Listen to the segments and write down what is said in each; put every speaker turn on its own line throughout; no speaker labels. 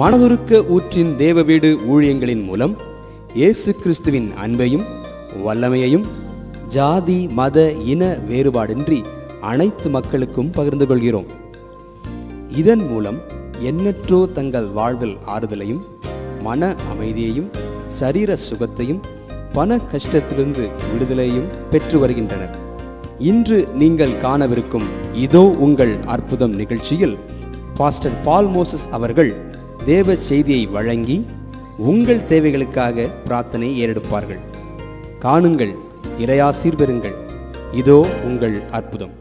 மனதுருக்க ஊற்றின் தேவ வீடு ஊழியங்களின் மூலம் இயேசு கிறிஸ்துவின் அன்பையும் வல்லமையையும் ஜாதி மத இன வேறுபாடின்றி அனைத்து மக்களுக்கும் பகிர்ந்து கொள்கிறோம் இதன் மூலம் எண்ணற்றோ தங்கள் வாழ்வில் ஆறுதலையும் மன அமைதியையும் சரீர சுகத்தையும் பண கஷ்டத்திலிருந்து விடுதலையும் பெற்று வருகின்றனர் இன்று நீங்கள் காணவிருக்கும் இதோ உங்கள் அற்புதம் நிகழ்ச்சியில் பாஸ்டர் பால் மோசஸ் அவர்கள் தேவ செய்தியை வழங்கி உங்கள் தேவைகளுக்காக பிரார்த்தனை ஏறெடுப்பார்கள் காணுங்கள் இறையாசீர் பெறுங்கள் இதோ உங்கள் அற்புதம்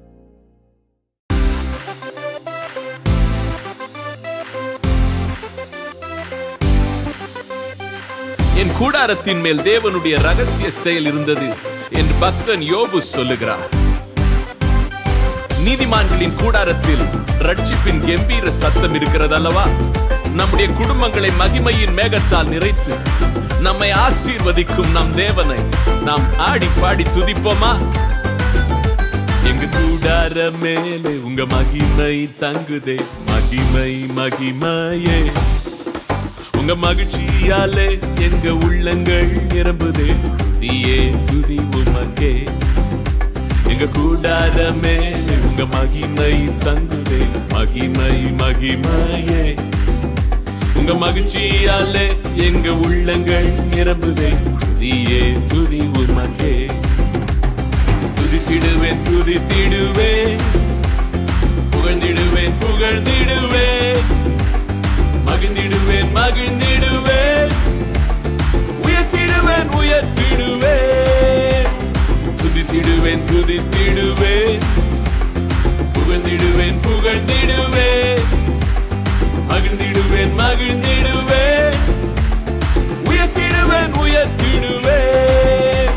என் கூடாரத்தின் மேல் தேவனுடைய ரகசிய செயல் இருந்தது என்று பக்தன் யோபு சொல்லுகிறார் நீதிமான்களின் கூடாரத்தில் ரட்சிப்பின் கம்பீர சத்தம் இருக்கிறது அல்லவா நம்முடைய குடும்பங்களை மகிமையின் மேகத்தால் நிறைத்து நம்மை ஆசீர்வதிக்கும் நம் தேவனை நாம் ஆடி பாடி துதிப்போமா எங்க கூடார மேலே உங்க மகிமை தங்குதே மகிமை மகிமையே உங்க மகிழ்ச்சியாலே எங்க உள்ளங்கள் நிரம்புதே துதியே துதி உமக்கே எங்க கூடார மேலே உங்க மகிமை தங்குதே மகிமை மகிமையே உங்க மகிழ்ச்சியாலே எங்க உள்ளங்கள் நிரம்புதே துதியே துதி உமக்கே துதித்திடுவேன் துதித்திடுவேன் புகழ்ந்திடுவேன் புகழ்ந்திடுவேன் மகிழ்ந்திடுவேன் மகிழ்ந்திடுவேன் உயர்த்திடுவேன் உயர்த்திடுவேன் துதித்திடுவேன் துதித்திடுவேன் புகழ்ந்திடுவேன் புகழ்ந்திடுவேன் மகிழ்ந்திடுவேன் மகிழ்ந்திடுவேன் உயர்த்திடுவேன் உயர்த்திடுவேன்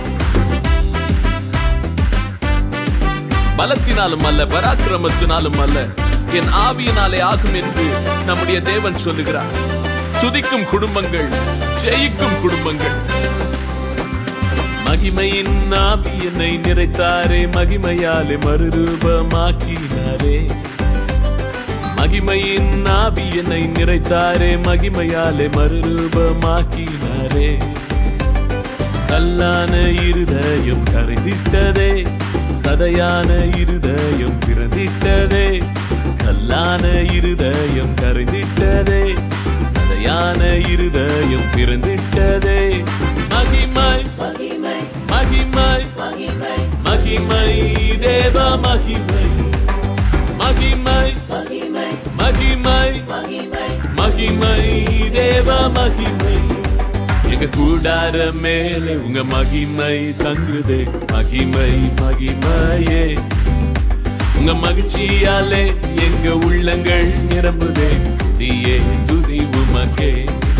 பலத்தினாலும் அல்ல பராக்கிரமத்தினாலும் அல்ல என் ஆவியினாலே ஆகும் என்று நம்முடைய தேவன் சொல்லுகிறார் துதிக்கும் குடும்பங்கள் ஜெயிக்கும் குடும்பங்கள் மகிமையின் ஆவி என்னை நிறைத்தாரே மகிமையாலே மறுரூபமாக்கினாரே மகிமையின் ஆவி என்னை நிறைத்தாரே மகிமையாலே மறுரூபமாக்கினாரே கல்லான இருதயம் கரைந்திட்டதே சதையான இருதயம் பிறந்திட்டதே கல்லான இருதயம் கரைந்திட்டதே சதையான இருதயம் பிறந்திட்டதே மகிமை மகிமை மகிமை தேவ மகிமை மகிமை மகிமை மகிமை தேவ மகிமை எங்க கூடார மேலே உங்க மகிமை தங்குதே மகிமை மகிமையே உங்க மகிழ்ச்சியாலே எங்க உள்ளங்கள் நிரம்புதே துதியே துதி உமக்கே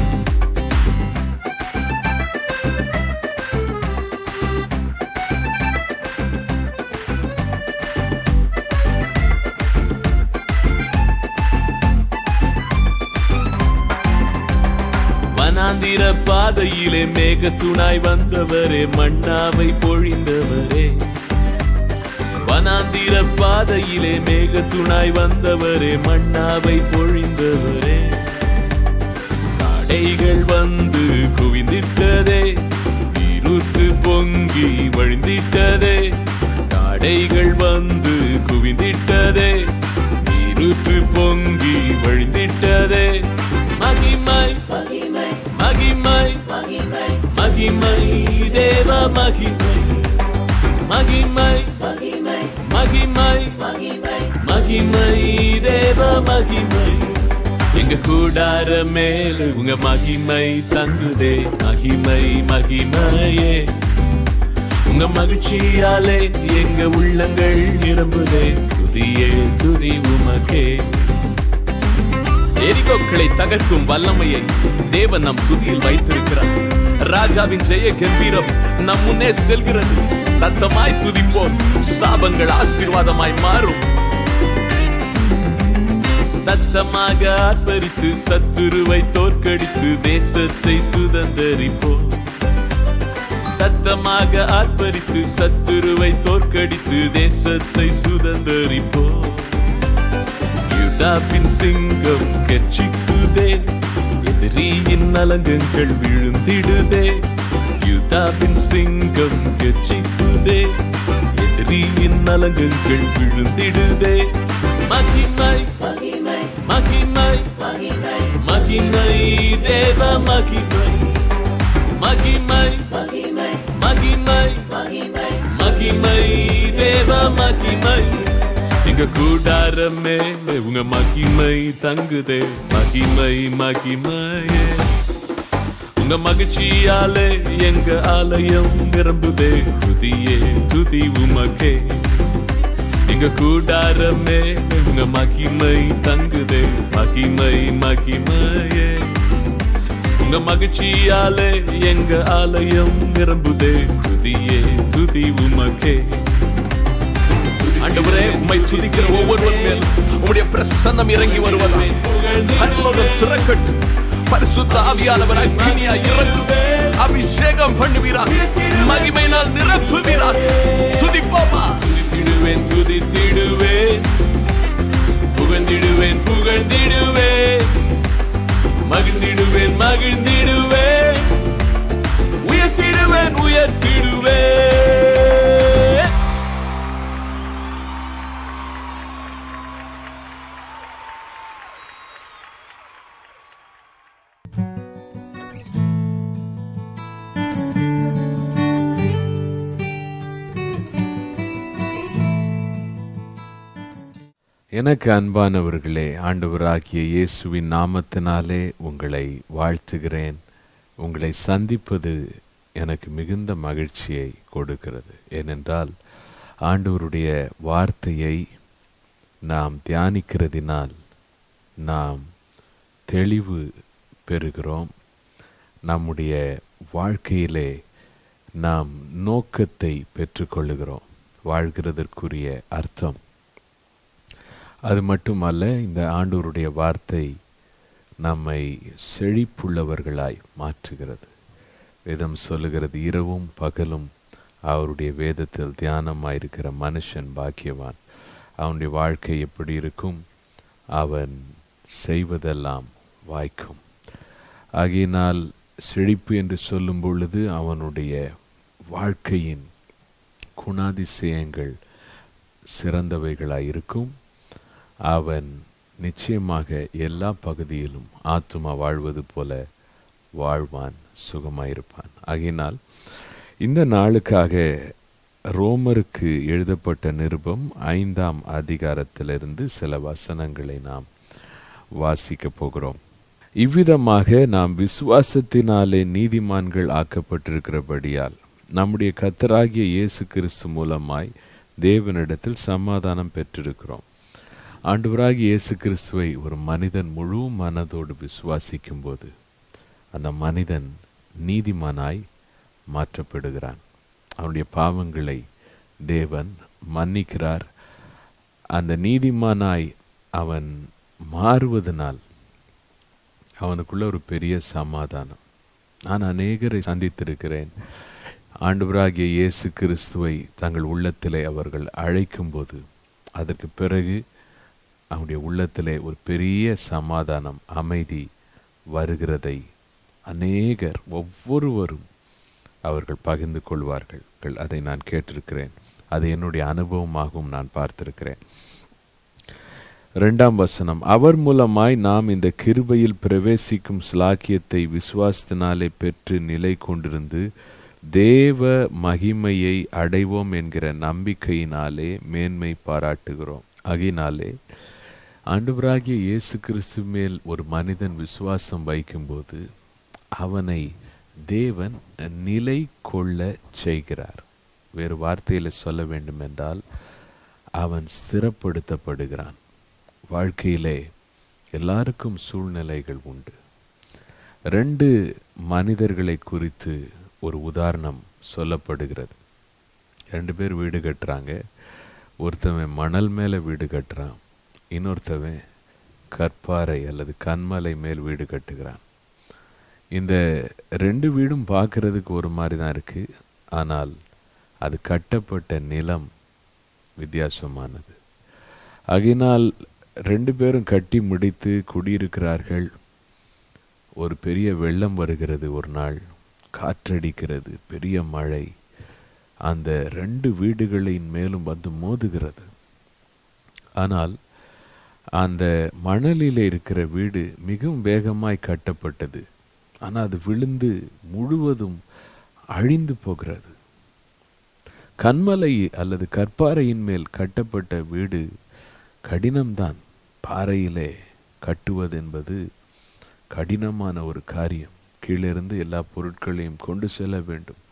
வனாந்திர பாதையிலே மேகத்துணாய் வந்தவரே மண்ணாவை பொழிந்தவரே வனாந்திர பாதையிலே மேகத்துணாய் வந்தவரே மண்ணாவை பொழிந்தவரே தடைகள் வந்து குவிந்திட்டதே நீரூற்று பொங்கி வழிந்திட்டதே தடைகள் வந்து குவிந்திட்டதே நீரூற்று பொங்கி வழிந்திட்டதே மகிமை மகிமை மகிமை தேவ மகிமை மகிமை மகிமை மகிமை தேவ மகிமை எங்க கூடார மேல உங்க மகிமை தங்குதே மகிமை மகிமையே உங்க மகிழ்ச்சியாலே எங்க உள்ளங்கள் நிரம்புதே துதியே துதி உமக்கே எரிகோக்களை தகர்க்கும் வல்லமையை தேவன் நம் துதியில் வைத்திருக்கிறார் ராஜாவின் ஜெய கம்பீரம் நம் முன்னே செல்கிறது சத்தமாய் துதிப்போம் சாபங்கள் ஆசீர்வாதமாய் மாறும் சத்தமாக ஆர்ப்பரித்து சத்துருவை தோற்கடித்து தேசத்தை சுதந்தரிப்போம் சத்தமாக ஆர்ப்பரித்து சத்துருவை தோற்கடித்து தேசத்தை சுதந்தரிப்போம் யூதாவின் சிங்கம் கெச்சிக்குதே எதிரியின் நலங்கங்கள் விழுந்திடுதே யூதாவின் சிங்கம் கெச்சிக்குதே எதிரியின் நலங்கங்கள் விழுந்திடுதே மகிமை மகிமை மகிமை தேவ மகிமை மகிமை மகிமை மகிமை தேவ மகிமை எங்க கூடாரமே உங்க மகிமை தங்குதே மகிமை மகிமையே உங்க மகிழ்ச்சியாலே எங்க ஆலயம் நிரம்புதே துதியே துதி உமக்கே எங்க கூடாரமே உங்க மகிமை தங்குதே மகிமை மகிமையே உங்க மகிழ்ச்சியாலே எங்க ஆலயம் நிரம்புதே துதியே துதி உமக்கே ஆண்டவரே உம்மை துதிக்கிற ஒவ்வொருவர் மேல் உம்முடைய பிரசன்னம் இறங்கி வருவதா கண்களோடு திறக்கட்டும் பரிசுத்த ஆவியானவர் அக்னியா இறங்கு அபிஷேகம் பண்ணுவீராக மகிமையினால் நிரப்புவீராக துதிப்போமா துதித்திடுவேன் துதித்திடுவேன் புகழ்ந்திடுவேன் புகழ்ந்திடுவேன் மகிழ்ந்திடுவேன் மகிழ்ந்திடுவேன் உயர்த்திடுவேன் உயர்த்திடுவேன்
எனக்கு அன்பானவர்களே ஆண்டவராகிய இயேசுவின் நாமத்தினாலே உங்களை வாழ்த்துகிறேன் உங்களை சந்திப்பது எனக்கு மிகுந்த மகிழ்ச்சியை கொடுக்கிறது ஏனென்றால் ஆண்டவருடைய வார்த்தையை நாம் தியானிக்கிறதினால் நாம் தெளிவு பெறுகிறோம் நம்முடைய வாழ்க்கையிலே நாம் நோக்கத்தை பெற்றுக்கொள்ளுகிறோம் வாழ்கிறதற்குரிய அர்த்தம் அது மட்டுமல்ல இந்த ஆண்டவருடைய வார்த்தை நம்மை செழிப்புள்ளவர்களாய் மாற்றுகிறது வேதம் சொல்லுகிறது இரவும் பகலும் அவருடைய வேதத்தில் தியானமாயிருக்கிற மனுஷன் பாக்கியவான் அவனுடைய வாழ்க்கை எப்படி இருக்கும் அவன் செய்வதெல்லாம் வாய்க்கும் ஆகையினால் செழிப்பு என்று சொல்லும் பொழுது அவனுடைய வாழ்க்கையின் குணாதிசயங்கள் சிறந்தவைகளாய் இருக்கும் அவன் நிச்சயமாக எல்லா பகுதியிலும் ஆத்துமா வாழ்வது போல வாழ்வான் சுகமாயிருப்பான் ஆகையினால் இந்த நாளுக்காக ரோமருக்கு எழுதப்பட்ட நிருபம் ஐந்தாம் அதிகாரத்திலிருந்து சில வசனங்களை நாம் வாசிக்கப் போகிறோம் இவ்விதமாக நாம் விசுவாசத்தினாலே நீதிமான்கள் ஆக்கப்பட்டிருக்கிறபடியால் நம்முடைய கத்தராகிய இயேசு கிறிஸ்து மூலமாய் தேவனிடத்தில் சமாதானம் பெற்றிருக்கிறோம் ஆண்டவராகிய இயேசு கிறிஸ்துவை ஒரு மனிதன் முழு மனதோடு விசுவாசிக்கும் போது அந்த மனிதன் நீதிமானாய் மாற்றப்படுகிறான் அவனுடைய பாவங்களை தேவன் மன்னிக்கிறார் அந்த நீதிமானாய் அவன் மாறுவதனால் அவனுக்குள்ள ஒரு பெரிய சமாதானம் நான் அநேகரை சந்தித்திருக்கிறேன் ஆண்டவராகிய இயேசு கிறிஸ்துவை தங்கள் உள்ளத்திலே அவர்கள் அழைக்கும்போது அதற்கு பிறகு அவனுடைய உள்ளத்திலே ஒரு பெரிய சமாதானம் அமைதி வருகிறதை அநேகர் ஒவ்வொருவரும் அவர்கள் பகிர்ந்து கொள்வார்கள் அதை நான் கேட்டிருக்கிறேன் அது என்னுடைய அனுபவமாகவும் நான் பார்த்திருக்கிறேன் இரண்டாம் வசனம் அவர் மூலமாய் நாம் இந்த கிருபையில் பிரவேசிக்கும் ஸ்லாக்கியத்தை விசுவாசத்தினாலே பெற்று நிலை கொண்டிருந்து தேவ மகிமையை அடைவோம் என்கிற நம்பிக்கையினாலே மேன்மை பாராட்டுகிறோம் ஆகையினாலே ஆண்டவராகிய இயேசு கிறிஸ்து மேல் ஒரு மனிதன் விசுவாசம் வைக்கும்போது அவனை தேவன் நிலை கொள்ள செய்கிறார் வேறு வார்த்தையில் சொல்ல வேண்டுமென்றால் அவன் ஸ்திரப்படுத்தப்படுகிறான் வாழ்க்கையிலே எல்லாருக்கும் சூழ்நிலைகள் உண்டு ரெண்டு மனிதர்களை குறித்து ஒரு உதாரணம் சொல்லப்படுகிறது ரெண்டு பேர் வீடு கட்டுறாங்க ஒருத்தவன் மணல் மேலே வீடு கட்டுறான் இன்னொருத்தவன் கற்பாறை அல்லது கண்மலை மேல் வீடு கட்டுகிறான் இந்த ரெண்டு வீடும் பார்க்கறதுக்கு ஒரு மாதிரி தான் இருக்குது ஆனால் அது கட்டப்பட்ட நிலம் வித்தியாசமானது ஆகையினால் ரெண்டு பேரும் கட்டி முடித்து குடியிருக்கிறார்கள் ஒரு பெரிய வெள்ளம் வருகிறது ஒரு நாள் காற்றடிக்கிறது பெரிய மழை அந்த ரெண்டு வீடுகளின் மேலும் வந்து மோதுகிறது ஆனால் அந்த மணலில் இருக்கிற வீடு மிகவும் வேகமாய் கட்டப்பட்டது ஆனால் அது விழுந்து முழுவதும் அழிந்து போகிறது கண்மலை அல்லது கற்பாறையின் மேல் கட்டப்பட்ட வீடு கடினம்தான் பாறையிலே கட்டுவது என்பது கடினமான ஒரு காரியம் கீழிருந்து எல்லா பொருட்களையும் கொண்டு செல்ல வேண்டும்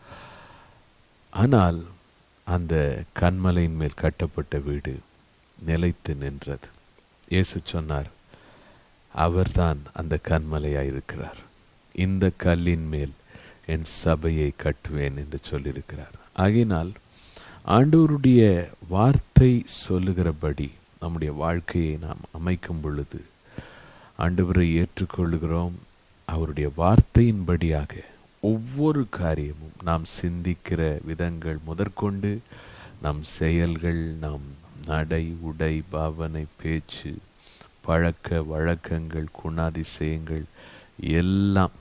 ஆனால் அந்த கண்மலையின் மேல் கட்டப்பட்ட வீடு நிலைத்து நின்றது இயேசு சொன்னார் அவர்தான் அந்த கண்மலையாயிருக்கிறார் இந்த கல்லின் மேல் என் சபையை கட்டுவேன் என்று சொல்லியிருக்கிறார் ஆகையினால் ஆண்டவருடைய வார்த்தை சொல்லுகிறபடி நம்முடைய வாழ்க்கையை நாம் அமைக்கும் பொழுது ஆண்டவரை ஏற்றுக்கொள்ளுகிறோம் அவருடைய வார்த்தையின்படியாக ஒவ்வொரு காரியமும் நாம் சிந்திக்கிற விதங்கள் முதற்கொண்டு நம் செயல்கள் நம் நடை உடை பாவனை பேச்சு பழக்க வழக்கங்கள் குணாதிசயங்கள் எல்லாம்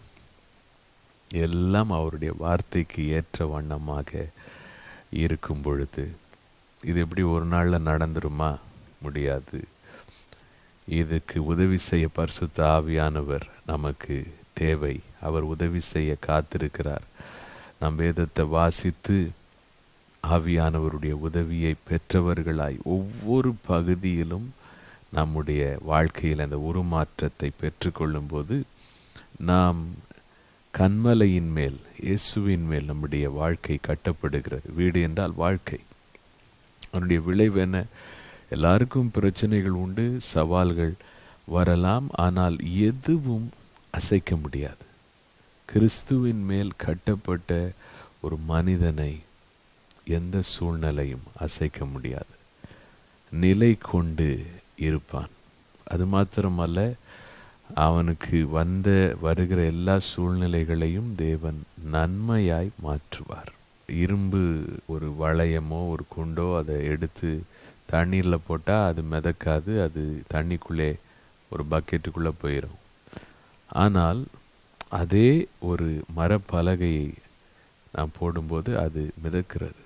எல்லாம் அவருடைய வார்த்தைக்கு ஏற்ற வண்ணமாக இருக்கும் பொழுது இது எப்படி ஒரு நாளில் நடந்துருமா முடியாது இதுக்கு உதவி செய்ய பரிசுத்த ஆவியானவர் நமக்கு தேவை அவர் உதவி செய்ய காத்திருக்கிறார் நம் வேதத்தை வாசித்து ஆவியானவருடைய உதவியை பெற்றவர்களாய் ஒவ்வொரு பகுதியிலும் நம்முடைய வாழ்க்கையில் அந்த உருமாற்றத்தை பெற்றுக்கொள்ளும்போது நாம் கண்மலையின் மேல் இயேசுவின் மேல் நம்முடைய வாழ்க்கை கட்டப்படுகிறது வீடு என்றால் வாழ்க்கை அதனுடைய விளைவு என்ன எல்லாருக்கும் பிரச்சனைகள் உண்டு சவால்கள் வரலாம் ஆனால் எதுவும் அசைக்க முடியாது கிறிஸ்துவின் மேல் கட்டப்பட்ட ஒரு மனிதனை எந்த சூழ்நிலையும் அசைக்க முடியாது நிலை கொண்டு இருப்பான் அது மாத்திரமல்ல அவனுக்கு வந்த வருகிற எல்லா சூழ்நிலைகளையும் தேவன் நன்மையாய் மாற்றுவார் இரும்பு ஒரு வளையமோ ஒரு குண்டோ அதை எடுத்து தண்ணீரில் போட்டால் அது மிதக்காது அது தண்ணிக்குள்ளே ஒரு பக்கெட்டுக்குள்ளே போயிடும் ஆனால் அதே ஒரு மரப்பலகையை நாம் போடும்போது அது மிதக்கிறது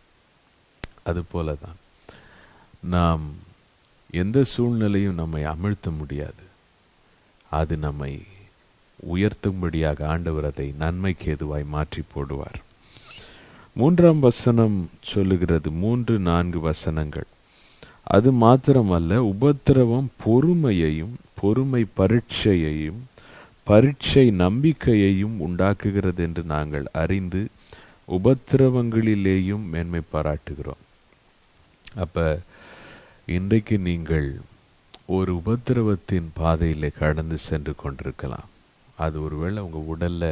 அதுபோல தான் நாம் எந்த சூழ்நிலையும் நம்மை அமிழ்த்த முடியாது அது நம்மை உயர்த்தும்படியாக ஆண்டவர் அதை நன்மைக்கு எதுவாய் மாற்றி போடுவார் மூன்றாம் வசனம் சொல்லுகிறது மூன்று நான்கு வசனங்கள் அது மாத்திரமல்ல உபத்திரவம் பொறுமையையும் பொறுமை பரீட்சையையும் பரீட்சை நம்பிக்கையையும் உண்டாக்குகிறது என்று நாங்கள் அறிந்து உபத்திரவங்களிலேயும் மேன்மை பாராட்டுகிறோம் அப்ப இன்றைக்கு நீங்கள் ஒரு உபத்திரவத்தின் பாதையிலே கடந்து சென்று கொண்டிருக்கலாம் அது ஒருவேளை உங்கள் உடல்ல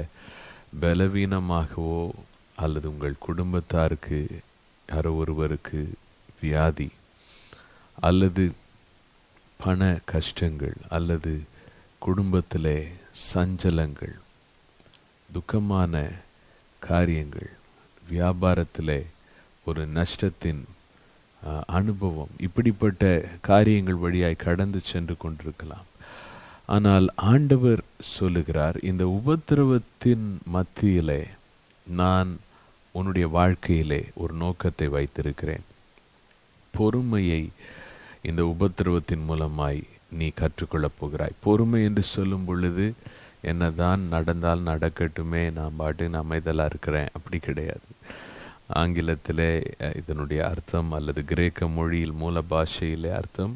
பலவீனமாகவோ அல்லது உங்கள் குடும்பத்தாருக்கு யாரோ ஒருவருக்கு வியாதி அல்லது பண கஷ்டங்கள் அல்லது குடும்பத்திலே சஞ்சலங்கள் துக்கமான காரியங்கள் வியாபாரத்திலே ஒரு நஷ்டத்தின் அஹ், அனுபவம் இப்படிப்பட்ட காரியங்கள் வழியாய் கடந்து சென்று கொண்டிருக்கலாம் ஆனால் ஆண்டவர் சொல்லுகிறார் இந்த உபத்திரவத்தின் மத்தியிலே நான் உன்னுடைய வாழ்க்கையிலே ஒரு நோக்கத்தை வைத்திருக்கிறேன் பொறுமையை இந்த உபத்திரவத்தின் மூலமாய் நீ கற்றுக்கொள்ளப் போகிறாய் பொறுமை என்று சொல்லும் பொழுது என்னதான் நடந்தால் நடக்கட்டுமே நான் பாட்டு அமைதலாக இருக்கிறேன் அப்படி கிடையாது ஆங்கிலத்திலே அஹ், இதனுடைய அர்த்தம் அல்லது கிரேக்க மொழியில் மூல பாஷையிலே அர்த்தம்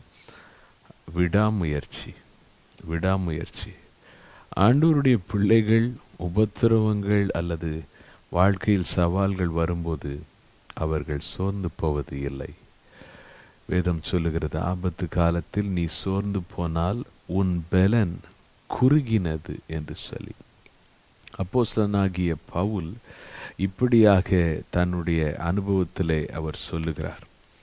விடாமுயற்சி விடாமுயற்சி ஆண்டவருடைய பிள்ளைகள் உபத்திரவங்கள் அல்லது வாழ்க்கையில் சவால்கள் வரும்போது அவர்கள் சோர்ந்து போவது இல்லை வேதம் சொல்லுகிறது ஆபத்து காலத்தில் நீ சோர்ந்து போனால் உன் பலன் குறுகினது என்று சொல்லி அப்போஸ்தலனாகிய பவுல் இப்படியாக தன்னுடைய அனுபவத்திலே அவர் சொல்லுகிறார்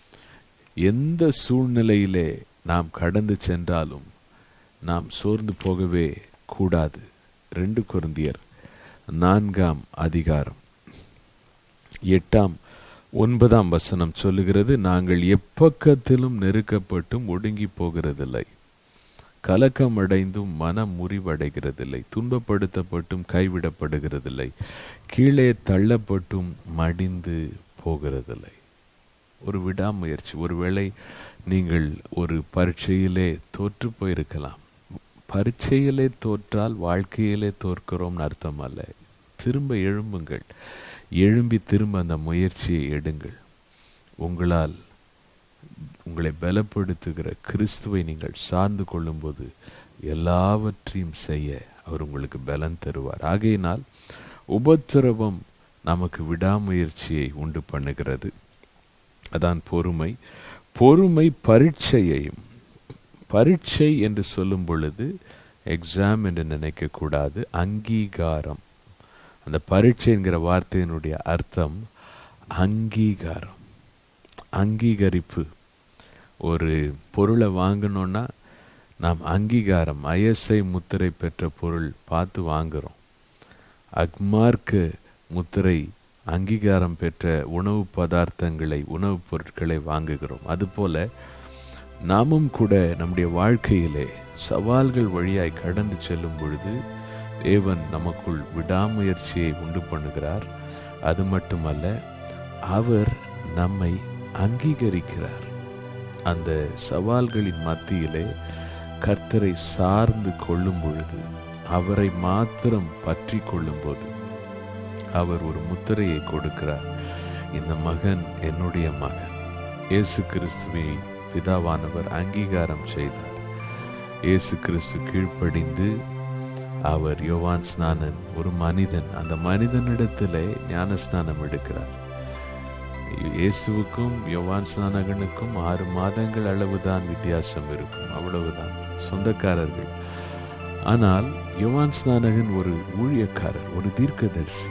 எந்த சூழ்நிலையிலே நாம் கடந்து சென்றாலும் நாம் சோர்ந்து போகவே கூடாது ரெண்டு குருந்தியர் நான்காம் அதிகாரம் எட்டாம் ஒன்பதாம் வசனம் சொல்லுகிறது நாங்கள் எப்பக்கத்திலும் நெருக்கப்பட்டும் ஒடுங்கி போகிறதில்லை கலக்கம் அடைந்தும் மனம் முறிவடைகிறதில்லை துன்பப்படுத்தப்பட்டும் கைவிடப்படுகிறதில்லை கீழே தள்ளப்பட்டும் மடிந்து போகிறதில்லை ஒரு விடாமுயற்சி ஒருவேளை நீங்கள் ஒரு பரீட்சையிலே தோற்று போயிருக்கலாம் பரீட்சையிலே தோற்றால் வாழ்க்கையிலே தோற்கிறோம்னு அர்த்தம் அல்ல திரும்ப எழும்புங்கள் எழும்பி திரும்ப அந்த முயற்சியை எடுங்கள் உங்களால் உங்களை பலப்படுத்துகிற கிறிஸ்துவை நீங்கள் சார்ந்து கொள்ளும்போது எல்லாவற்றையும் செய்ய அவர் உங்களுக்கு பலன் தருவார் ஆகையினால் உபத்திரவம் நமக்கு விடாமுயற்சியை உண்டு பண்ணுகிறது அதான் பொறுமை பொறுமை பரீட்சையையும் பரீட்சை என்று சொல்லும் பொழுது எக்ஸாம் என்று நினைக்கக்கூடாது அங்கீகாரம் அந்த பரீட்சை என்கிற வார்த்தையினுடைய அர்த்தம் அங்கீகாரம் அங்கீகரிப்பு ஒரு பொருளை வாங்கணும்னா நாம் அங்கீகாரம் ஐஎஸ்ஐ முத்திரை பெற்ற பொருள் பார்த்து வாங்குகிறோம் அக்மார்க்கு முத்திரை அங்கீகாரம் பெற்ற உணவு பதார்த்தங்களை உணவுப் பொருட்களை வாங்குகிறோம் அதுபோல நாமும் கூட நம்முடைய வாழ்க்கையிலே சவால்கள் வழியாய் கடந்து செல்லும் பொழுது தேவன் நமக்குள் விடாமுயற்சியை உண்டு பண்ணுகிறார் அது மட்டுமல்ல அவர் நம்மை அங்கீகரிக்கிறார் அந்த சவால்களின் மத்தியிலே கர்த்தரை சார்ந்து கொள்ளும் பொழுது அவரை மாத்திரம் பற்றி கொள்ளும்போது அவர் ஒரு முத்திரையை கொடுக்கிறார் இந்த மகன் என்னுடைய மகன் இயேசு கிறிஸ்துவை பிதாவானவர் அங்கீகாரம் செய்தார் இயேசு கிறிஸ்து கீழ்ப்படிந்து அவர் யோவான் ஸ்நானன் ஒரு மனிதன் அந்த மனிதனிடத்திலே ஞானஸ்நானம் எடுக்கிறார் இயேசுவுக்கும் யோவான் ஸ்நானகனுக்கும் ஆறு மாதங்கள் அளவுதான் வித்தியாசம் இருக்கும் அவ்வளவுதான் சொந்தக்காரர்கள் ஆனால் யோவான் ஸ்நானகன் ஒரு ஊழியக்காரர் ஒரு தீர்க்கதரிசி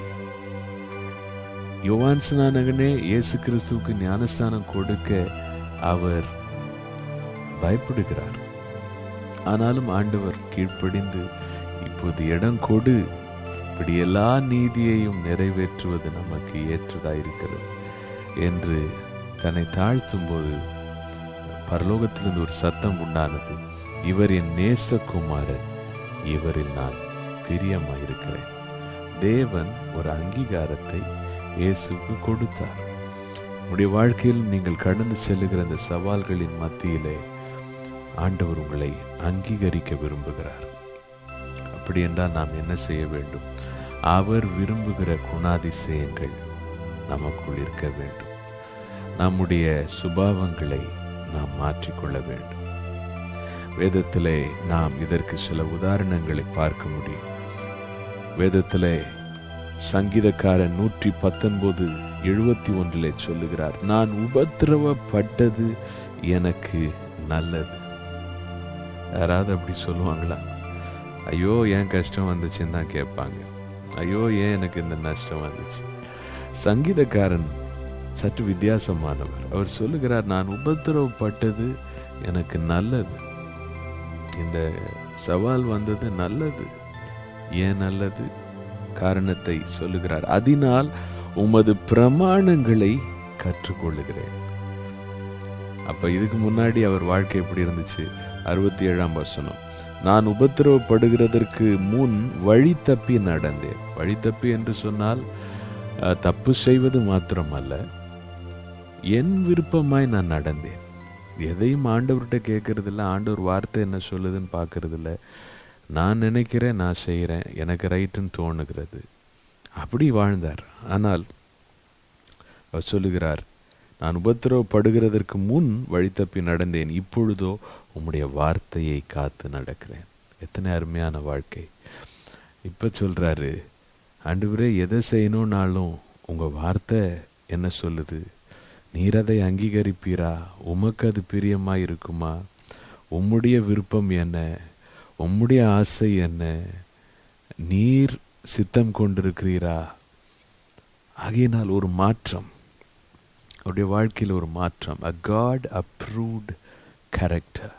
யோவான் ஸ்நானகனே இயேசு கிறிஸ்துவுக்கு ஞானஸ்தானம் கொடுக்க அவர் பயப்படுகிறார் ஆனாலும் ஆண்டவர் கீழ்ப்படிந்து இப்போது இடம் கொடு இப்படி எல்லா நீதியையும் நிறைவேற்றுவது நமக்கு ஏற்றதாயிருக்கிறது என்று தன்னை தாழ்த்தும் போது பரலோகத்திலிருந்து ஒரு சத்தம் உண்டானது இவர் என் நேசகுமாரன் இவரில் நான் பிரியமாயிருக்கிறேன் தேவன் ஒரு அங்கீகாரத்தை இயேசுக்கு கொடுத்தார் உங்களுடைய வாழ்க்கையில் நீங்கள் கடந்து செல்லுகிற அந்த சவால்களின் மத்தியிலே ஆண்டவர் உங்களை அங்கீகரிக்க விரும்புகிறார் அப்படி என்றால் நாம் என்ன செய்ய வேண்டும் அவர் விரும்புகிற குணாதிசயங்கள் நமக்குள் இருக்க வேண்டும் நம்முடைய சுபாவங்களை நாம் மாற்றிக்கொள்ள வேண்டும் வேதத்திலே நாம் இதற்கு சில உதாரணங்களை பார்க்க முடியும் வேதத்திலே சங்கீதக்காரன் நூற்றி பத்தொன்பது எழுபத்தி ஒன்றிலே சொல்லுகிறார் நான் உபத்திரவப்பட்டது எனக்கு நல்லது யாராவது அப்படி சொல்லுவாங்களா ஐயோ ஏன் கஷ்டம் வந்துச்சுன்னு தான் கேட்பாங்க ஐயோ ஏன் எனக்கு இந்த நஷ்டம் வந்துச்சு சங்கீதக்காரன் சற்று வித்தியாசமானவர் அவர் சொல்லுகிறார் நான் உபத்திரவப்பட்டது எனக்கு நல்லது இந்த சவால் வந்தது நல்லது ஏன் நல்லது காரணத்தை சொல்லுகிறார் அதனால் உமது பிரமாணங்களை கற்றுக்கொள்ளுகிறேன் அப்ப இதுக்கு முன்னாடி அவர் வாழ்க்கை எப்படி இருந்துச்சு அறுபத்தி ஏழாம் வசனம் நான் உபத்திரவப்படுகிறதற்கு முன் வழி தப்பி நடந்தேன் வழி தப்பி என்று சொன்னால் அஹ், தப்பு செய்வது மாத்திரமல்ல என் விருப்பமாய் நான் நடந்தேன் எதையும் ஆண்டவர்கிட்ட கேட்கறதில்ல ஆண்டவர் வார்த்தை என்ன சொல்லுதுன்னு பார்க்கறதில்ல நான் நினைக்கிறேன் நான் செய்கிறேன் எனக்கு ரைட்டுன்னு தோணுகிறது அப்படி வாழ்ந்தார் ஆனால் அவர் சொல்லுகிறார் நான் உபத்திரவப்படுகிறதற்கு முன் வழி தப்பி நடந்தேன் இப்பொழுதோ உம்முடைய வார்த்தையை காத்து நடக்கிறேன் எத்தனை அருமையான வாழ்க்கை இப்போ சொல்றாரு ஆண்டவரே எதை செய்யணும்னாலும் உங்க வார்த்தை என்ன சொல்லுது நீர் அதை அங்கீகரிப்பீரா உமக்கு அது பிரியமா இருக்குமா உம்முடைய விருப்பம் என்ன உம்முடைய ஆசை என்ன நீர் சித்தம் கொண்டிருக்கிறீரா ஆகையினால் ஒரு மாற்றம் அவருடைய வாழ்க்கையில் ஒரு மாற்றம் அ காட் அப்ரூவ்ட் கேரக்டர்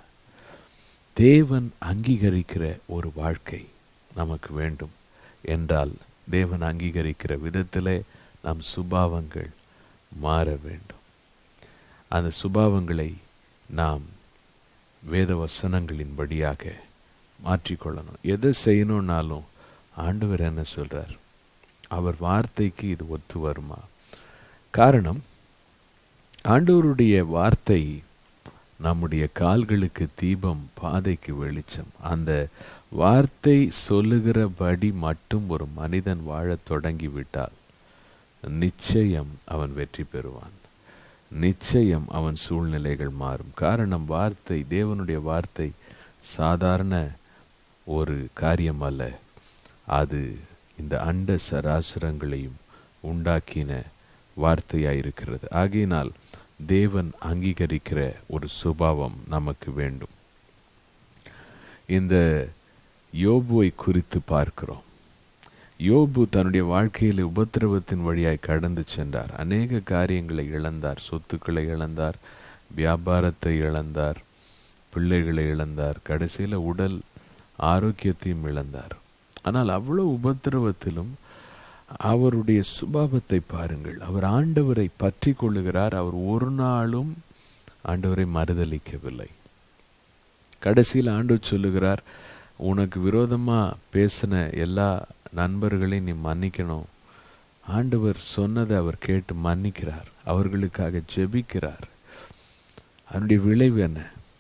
தேவன் அங்கீகரிக்கிற ஒரு வாழ்க்கை நமக்கு வேண்டும் என்றால் தேவன் அங்கீகரிக்கிற விதத்திலே நம் சுபாவங்கள் மாற வேண்டும் அந்த சுபாவங்களை நாம் வேத வசனங்களின் படியாக மாற்றிக்கொள்ளணும் எதை செய்யணும்னாலும் ஆண்டவர் என்ன சொல்றார் அவர் வார்த்தைக்கு இது ஒத்து வருமா காரணம் ஆண்டவருடைய வார்த்தை நம்முடைய கால்களுக்கு தீபம் பாதைக்கு வெளிச்சம் அந்த வார்த்தை சொல்லுகிறபடி மட்டும் ஒரு மனிதன் வாழத் தொடங்கிவிட்டால் நிச்சயம் அவன் வெற்றி பெறுவான் நிச்சயம் அவன் சூழ்நிலைகள் மாறும் காரணம் வார்த்தை தேவனுடைய வார்த்தை சாதாரண ஒரு காரியம் அல்ல அது இந்த அண்ட சராசரங்களையும் உண்டாக்கின வார்த்தையாயிருக்கிறது ஆகையினால் தேவன் அங்கீகரிக்கிற ஒரு சுபாவம் நமக்கு வேண்டும் இந்த யோபுவை குறித்து பார்க்கிறோம் யோபு தன்னுடைய வாழ்க்கையில் உபத்திரவத்தின் வழியாய் கடந்து சென்றார் அநேக காரியங்களை இழந்தார் சொத்துக்களை இழந்தார் வியாபாரத்தை இழந்தார் பிள்ளைகளை இழந்தார் கடைசியில் உடல் ஆரோக்கியத்தையும் இழந்தார் ஆனால் அவ்வளவு உபத்திரவத்திலும் அவருடைய சுபாவத்தை பாருங்கள் அவர் ஆண்டவரை பற்றி கொள்ளுகிறார் அவர் ஒரு நாளும் ஆண்டவரை மறுதளிக்கவில்லை கடைசியில் ஆண்டவர் சொல்லுகிறார் உனக்கு விரோதமாக பேசின எல்லா நண்பர்களையும் நீ மன்னிக்கணும் ஆண்டவர் சொன்னதை அவர் கேட்டு மன்னிக்கிறார் அவர்களுக்காக ஜெபிக்கிறார் அதனுடைய விளைவு என்ன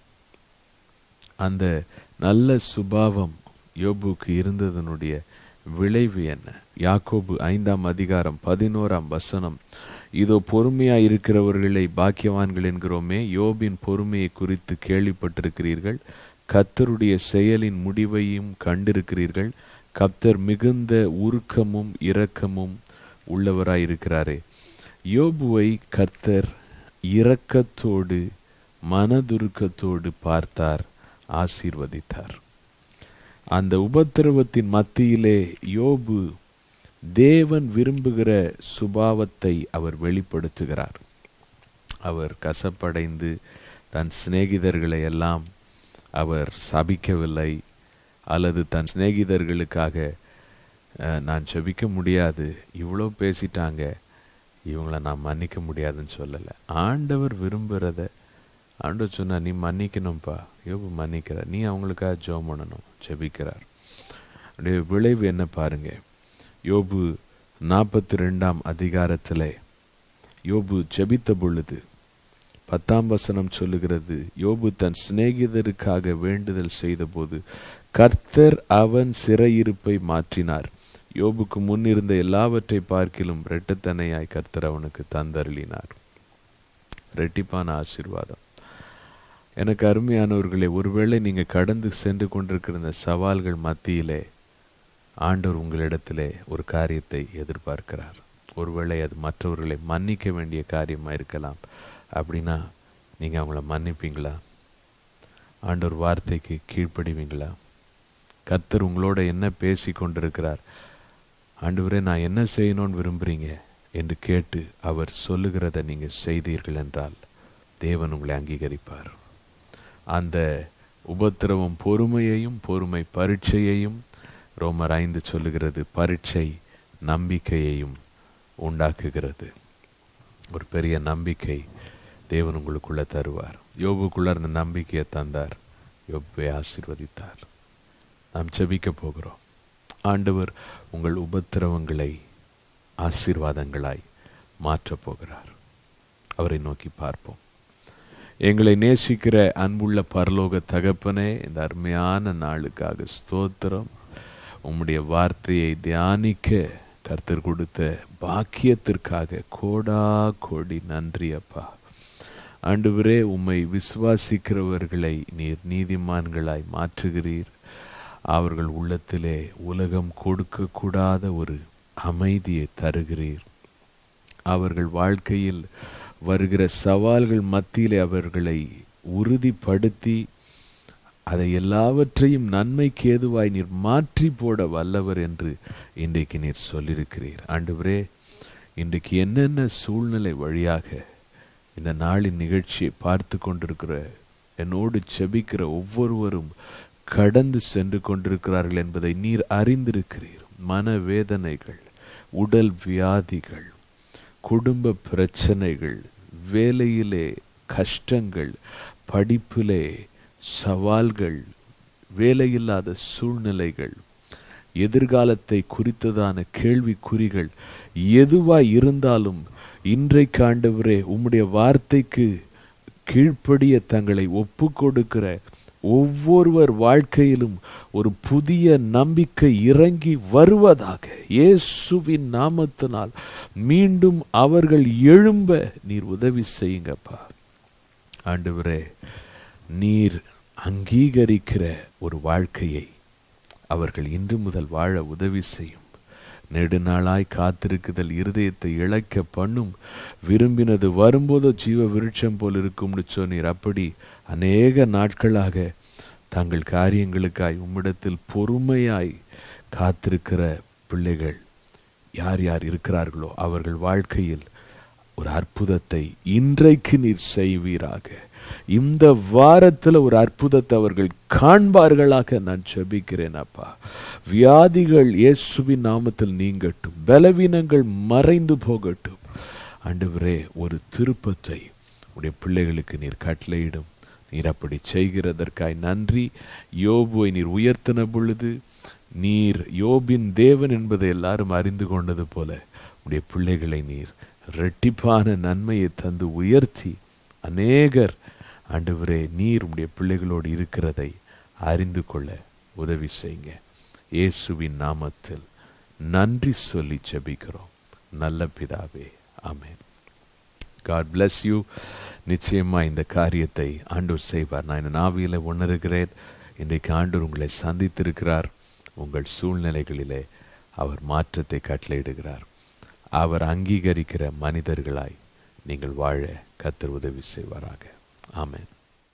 அந்த நல்ல சுபாவம் யோபுக்கு இருந்ததனுடைய விளைவு என்ன யாக்கோபு ஐந்தாம் அதிகாரம் பதினோராம் வசனம் இதோ பொறுமையா இருக்கிறவர்களை பாக்கியவான்கள் என்கிறோமே யோபின் பொறுமையை குறித்து கேள்விப்பட்டிருக்கிறீர்கள் கத்தருடைய செயலின் முடிவையும் கண்டிருக்கிறீர்கள் கத்தர் மிகுந்த உருக்கமும் இரக்கமும் உள்ளவராயிருக்கிறாரே யோபுவை கர்த்தர் இரக்கத்தோடு மனதுருக்கத்தோடு பார்த்தார் ஆசீர்வதித்தார் அந்த உபத்திரவத்தின் மத்தியிலே யோபு தேவன் விரும்புகிற சுபாவத்தை அவர் வெளிப்படுத்துகிறார் அவர் கசப்படைந்து தன் சிநேகிதர்களை எல்லாம் அவர் சபிக்கவில்லை அல்லது தன் சிநேகிதர்களுக்காக "அஹ், நான் ஜெபிக்க முடியாது இவ்வளோ பேசிட்டாங்க இவங்கள நான் மன்னிக்க முடியாதுன்னு சொல்லலை ஆண்டவர் விரும்புகிறத ஆண்டவர் சொன்னா நீ மன்னிக்கணும்ப்பா யோபு மன்னிக்கிறார் நீ அவங்களுக்காக ஜெபம் பண்ணணும் ஜெபிக்கிறார் அப்படியே விளைவு என்ன பாருங்க யோபு நாற்பத்தி ரெண்டாம் அதிகாரத்தில் யோபு ஜெபித்த பொழுது பத்தாம் வசனம் சொல்லுகிறது யோபு தன் சிநேகிதருக்காக வேண்டுதல் செய்தபோது கர்த்தர் அவன் சிறையிருப்பை மாற்றினார் யோபுக்கு முன் இருந்த எல்லாவற்றை பார்க்கிலும் இரட்டத்தனையாய் கர்த்தர் அவனுக்கு தந்தருளினார் ரெட்டிப்பான ஆசீர்வாதம் எனக்கு அருமையானவர்களே ஒருவேளை நீங்க கடந்து சென்று கொண்டிருக்கிற இந்த சவால்கள் மத்தியிலே ஆண்டவர் உங்களிடத்திலே ஒரு காரியத்தை எதிர்பார்க்கிறார் ஒருவேளை அது மற்றவர்களை மன்னிக்க வேண்டிய காரியமாக இருக்கலாம் அப்படின்னா நீங்கள் அவங்கள மன்னிப்பீங்களா ஆண்டவர் வார்த்தைக்கு கீழ்ப்படிவீங்களா கர்த்தர் உங்களோட என்ன பேசி கொண்டிருக்கிறார் ஆண்டவரே நான் என்ன செய்யணும்னு விரும்புகிறீங்க என்று கேட்டு அவர் சொல்லுகிறத நீங்கள் செய்தீர்கள் என்றால் தேவன் உங்களை அங்கீகரிப்பார் அந்த உபத்திரவம் பொறுமையையும் பொறுமை பரீட்சையையும் ரோமர் ஐந்து சொல்லுகிறது பரீட்சை நம்பிக்கையையும் உண்டாக்குகிறது ஒரு பெரிய நம்பிக்கை தேவன் உங்களுக்குள்ள தருவார் யோபுக்குள்ள இருந்த நம்பிக்கையை தந்தார் யோபுவை ஆசீர்வதித்தார் நாம் செபிக்க போகிறோம் ஆண்டவர் உங்கள் உபத்திரவங்களை ஆசீர்வாதங்களாய் மாற்றப் போகிறார் அவரை நோக்கி பார்ப்போம் எங்களை நேசிக்கிற அன்புள்ள பரலோக தகப்பனே இந்த அருமையான நாளுக்காக ஸ்தோத்திரம் உம்முடைய வார்த்தையை தியானிக்க கர்த்தர் கொடுத்த பாக்கியத்திற்காக கோடா கோடி நன்றி அப்பா ஆண்டவரே உம்மை விசுவாசிக்கிறவர்களை நீர் நீதிமான்களாய் மாற்றுகிறீர் அவர்கள் உள்ளத்திலே உலகம் கொடுக்கக்கூடாத ஒரு அமைதியை தருகிறீர் அவர்கள் வாழ்க்கையில் வருகிற சவால்கள் மத்தியிலே அவர்களை உறுதிப்படுத்தி அதை எல்லாவற்றையும் நன்மைக்கு ஏதுவாய் நீர் மாற்றி போட வல்லவர் என்று இன்றைக்கு நீர் சொல்லியிருக்கிறீர் ஆண்டவரே இன்றைக்கு என்னென்ன சூழ்நிலை வழியாக இந்த நாளின் நிகழ்ச்சியை பார்த்து கொண்டிருக்கிற என்னோடு செபிக்கிற ஒவ்வொருவரும் கடந்து சென்று கொண்டிருக்கிறார்கள் என்பதை நீர் அறிந்திருக்கிறீர் மனவேதனைகள் உடல் வியாதிகள் குடும்ப பிரச்சனைகள் வேலையிலே கஷ்டங்கள் படிப்பிலே சவால்கள் வேலையில்லாத சூழ்நிலைகள் எதிர்காலத்தை குறித்ததான கேள்விக்குறிகள் எதுவாய் இருந்தாலும் இன்றைக்கு ஆண்டவரே உம்முடைய வார்த்தைக்கு கீழ்ப்படிய தங்களை ஒப்பு கொடுக்கிற ஒவ்வொருவர் வாழ்க்கையிலும் ஒரு புதிய நம்பிக்கை இறங்கி வருவதாக இயேசுவின் நாமத்தினால் மீண்டும் அவர்கள் எழும்ப நீர் உதவி செய்யுங்கப்பா ஆண்டவரே நீர் அங்கீகரிக்கிற ஒரு வாழ்க்கையை அவர்கள் இன்று முதல் வாழ உதவி செய்யும் நெடுநாளாய் காத்திருக்குதல் இருதயத்தை இழைக்க பண்ணும் விரும்பினது வரும்போதோ ஜீவ விருட்சம் போல் இருக்கும்னு சொன்னீர் அப்படி அநேக நாட்களாக தங்கள் காரியங்களுக்காய் உம்மிடத்தில் பொறுமையாய் காத்திருக்கிற பிள்ளைகள் யார் யார் இருக்கிறார்களோ அவர்கள் வாழ்க்கையில் ஒரு அற்புதத்தை இன்றைக்கு நீர் செய்வீராக இந்த வாரத்தில் ஒரு அற்புதத்தை அவர்கள் காண்பார்களாக நான் ஜெபிக்கிறேன் அப்பா வியாதிகள் இயேசுவின் நாமத்தில் நீங்கட்டும் பலவீனங்கள் மறைந்து போகட்டும் ஆண்டவரே ஒரு திருப்பத்தை உடைய பிள்ளைகளுக்கு நீர் கட்டளையிடும் நீர் அப்படி செய்கிறதற்காய் நன்றி யோபுவை நீர் உயர்த்தின பொழுது நீர் யோபின் தேவன் என்பதை எல்லாரும் அறிந்து கொண்டது போல உடைய பிள்ளைகளை நீர் ரெட்டிப்பான நன்மையை தந்து உயர்த்தி அநேகர் ஆண்டவரே நீர் உடைய பிள்ளைகளோடு இருக்கிறதை அறிந்து கொள்ள உதவி செய்யுங்க இயேசுவின் நாமத்தில் நன்றி சொல்லி ஜெபிக்கிறோம் நல்ல பிதாவே ஆமென் காட் bless யூ நிச்சயமா இந்த காரியத்தை ஆண்டவர் செய்வார் நான் என் ஆவியில உணர்கிறேன் இன்றைக்கு ஆண்டவர் உங்களை சந்தித்திருக்கிறார் உங்கள் சூழ்நிலைகளிலே அவர் மாற்றத்தை கட்டளையிடுகிறார் அவர் அங்கீகரிக்கிற மனிதர்களாய் நீங்கள் வாழ கத்தர் உதவி செய்வாராக ஆமென்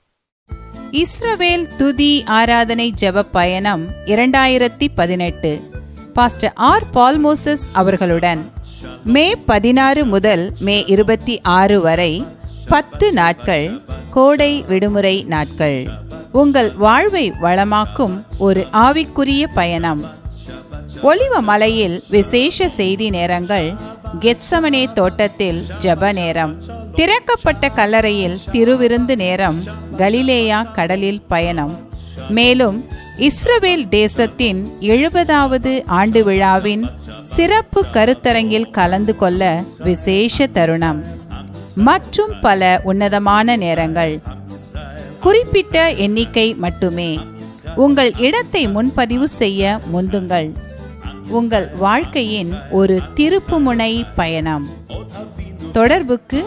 இஸ்ரவேல் துதி ஆராதனை ஜெப பயணம் இரண்டாயிரத்தி பதினெட்டு பாஸ்டர் ஆர் பால்மோசஸ் அவர்களுடன் மே பதினாறு முதல் மே இருபத்தி ஆறு வரை பத்து நாட்கள் கோடை விடுமுறை நாட்கள் உங்கள் வாழ்வை வளமாக்கும் ஒரு ஆவிக்குரிய பயணம் ஒளிவ மலையில் விசேஷ செய்தி நேரங்கள் கெத்சமனே தோட்டத்தில் ஜெப நேரம் திறக்கப்பட்ட கல்லறையில் திருவிருந்து நேரம் கலிலேயா கடலில் பயணம் மேலும் இஸ்ரவேல் தேசத்தின் எழுபதாவது ஆண்டு விழாவின் சிறப்பு கருத்தரங்கில் கலந்து கொள்ள விசேஷ தருணம் மற்றும் பல உன்னதமான நேரங்கள் குறிப்பிட்ட எண்ணிக்கை மட்டுமே உங்கள் இடத்தை முன்பதிவு செய்ய முந்துங்கள் உங்கள் வாழ்க்கையின் ஒரு திருப்புமுனை பயணம் தொடர்புக்கு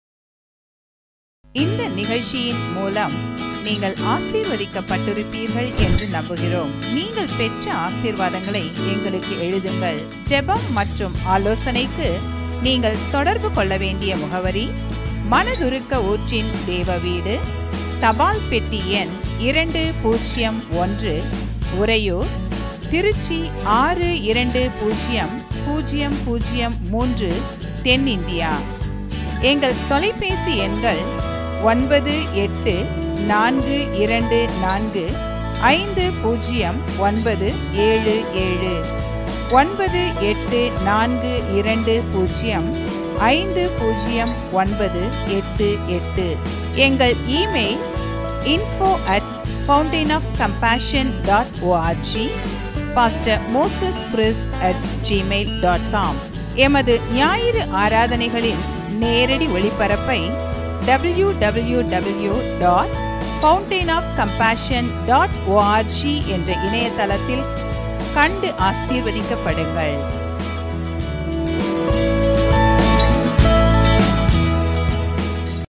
இந்த நிகழ்ச்சியின் மூலம் நீங்கள் ஆசீர்வதிக்கப்பட்டிருப்பீர்கள் என்று நம்புகிறோம் நீங்கள் பெற்ற ஆசீர்வாதங்களை எங்களுக்கு எழுதுங்கள் ஜெபம் மற்றும் ஆலோசனைக்கு நீங்கள் தொடர்பு கொள்ள வேண்டிய முகவரி மனதுருக்க ஊற்றின் தேவ வீடு தபால் பெட்டி எண் இரண்டு பூஜ்ஜியம் ஒன்று உறையூர் திருச்சி ஆறு இரண்டு பூஜ்ஜியம் பூஜ்ஜியம் பூஜ்ஜியம் மூன்று தென்னிந்தியா எங்கள் தொலைபேசி எண்கள் ஒன்பது எட்டு நான்கு இரண்டு நான்கு ஐந்து பூஜ்ஜியம் ஒன்பது ஏழு ஏழு ஒன்பது எட்டு நான்கு இரண்டு பூஜ்ஜியம் ஐந்து பூஜ்ஜியம் ஒன்பது எட்டு எட்டு எங்கள் email info at fountain of compassion dot O R G pastor Moses Chris at Gmail dot com எமது ஞாயிறு ஆராதனைகளின் நேரடி ஒளிபரப்பை W W W dot fountain of compassion dot O R G என்ற இணையதளத்தில் கண்டு ஆசீர்வதிக்கப்படுங்கள்